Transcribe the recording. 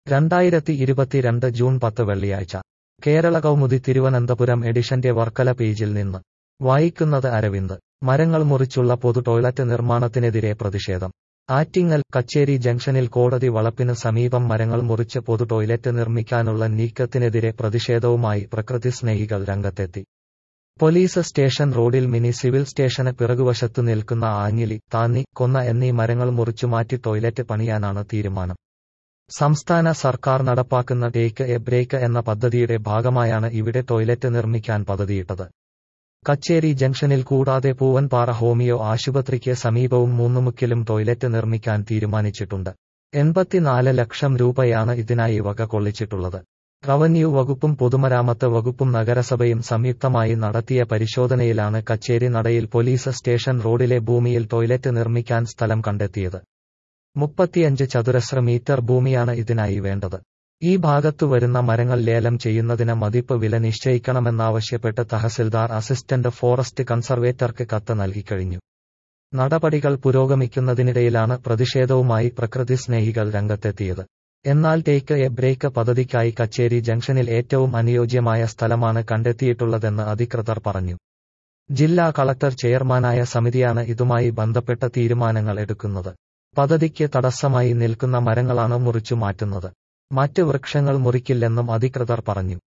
രണ്ടായിരത്തി ഇരുപത്തിരണ്ട് ജൂൺ പത്ത് വെള്ളിയാഴ്ച കേരള കൗമുദി തിരുവനന്തപുരം എഡിഷന്റെ വർക്കല പേജിൽ നിന്ന് വായിക്കുന്നത് അരവിന്ദ് മരങ്ങൾ മുറിച്ചുള്ള പൊതു ടോയ്ലറ്റ് നിർമ്മാണത്തിനെതിരെ പ്രതിഷേധം ആറ്റിങ്ങൽ കച്ചേരി ജംഗ്ഷനിൽ കോടതി വളപ്പിന് സമീപം മരങ്ങൾ മുറിച്ച് പൊതു ടോയ്ലറ്റ് നിർമ്മിക്കാനുള്ള നീക്കത്തിനെതിരെ പ്രതിഷേധവുമായി പ്രകൃതി സ്നേഹികൾ രംഗത്തെത്തി പോലീസ് സ്റ്റേഷൻ റോഡിൽ മിനി സിവിൽ സ്റ്റേഷന് പിറകുവശത്തു നിൽക്കുന്ന ആഞ്ഞിലി താന്നി കൊന്ന എന്നീ മരങ്ങൾ മുറിച്ചുമാറ്റി ടോയ്ലറ്റ് പണിയാനാണ് തീരുമാനം സംസ്ഥാന സർക്കാർ നടപ്പാക്കുന്ന ടേക്ക് എ ബ്രേക്ക് എന്ന പദ്ധതിയുടെ ഭാഗമായാണ് ഇവിടെ ടോയ്ലറ്റ് നിർമ്മിക്കാൻ പദ്ധതിയിട്ടത് കച്ചേരി ജംഗ്ഷനിൽ കൂടാതെ പൂവൻപാറ ഹോമിയോ ആശുപത്രിക്ക് സമീപവും മൂന്നുമുക്കിലും ടോയ്ലറ്റ് നിർമ്മിക്കാൻ തീരുമാനിച്ചിട്ടുണ്ട് എൺപത്തിനാല് ലക്ഷം രൂപയാണ് ഇതിനായി വക കൊള്ളിച്ചിട്ടുള്ളത് റവന്യൂ വകുപ്പും പൊതുമരാമത്ത് വകുപ്പും നഗരസഭയും സംയുക്തമായി നടത്തിയ പരിശോധനയിലാണ് കച്ചേരി നടയിൽ പോലീസ് സ്റ്റേഷൻ റോഡിലെ ഭൂമിയിൽ ടോയ്ലറ്റ് നിർമ്മിക്കാൻ സ്ഥലം കണ്ടെത്തിയത് മുപ്പത്തിയഞ്ച് ചതുരശ്ര മീറ്റർ ഭൂമിയാണ് ഇതിനായി വേണ്ടത് ഈ ഭാഗത്തു വരുന്ന മരങ്ങൾ ലേലം ചെയ്യുന്നതിന് മതിപ്പ് വില നിശ്ചയിക്കണമെന്നാവശ്യപ്പെട്ട് തഹസിൽദാർ അസിസ്റ്റന്റ് ഫോറസ്റ്റ് കൺസർവേറ്റർക്ക് കത്ത് നൽകിക്കഴിഞ്ഞു നടപടികൾ പുരോഗമിക്കുന്നതിനിടയിലാണ് പ്രതിഷേധവുമായി പ്രകൃതി സ്നേഹികൾ രംഗത്തെത്തിയത് എന്നാൽ ടേക്ക് എ ബ്രേക്ക് പദ്ധതിക്കായി കച്ചേരി ജംഗ്ഷനിൽ ഏറ്റവും അനുയോജ്യമായ സ്ഥലമാണ് കണ്ടെത്തിയിട്ടുള്ളതെന്ന് അധികൃതർ പറഞ്ഞു ജില്ലാ കളക്ടർ ചെയർമാനായ സമിതിയാണ് ഇതുമായി ബന്ധപ്പെട്ട തീരുമാനങ്ങൾ എടുക്കുന്നത് പദ്ധതിക്ക് തടസ്സമായി നിൽക്കുന്ന മരങ്ങളാണ് മുറിച്ചു മാറ്റുന്നത് മറ്റ് വൃക്ഷങ്ങൾ മുറിക്കില്ലെന്നും അധികൃതർ പറഞ്ഞു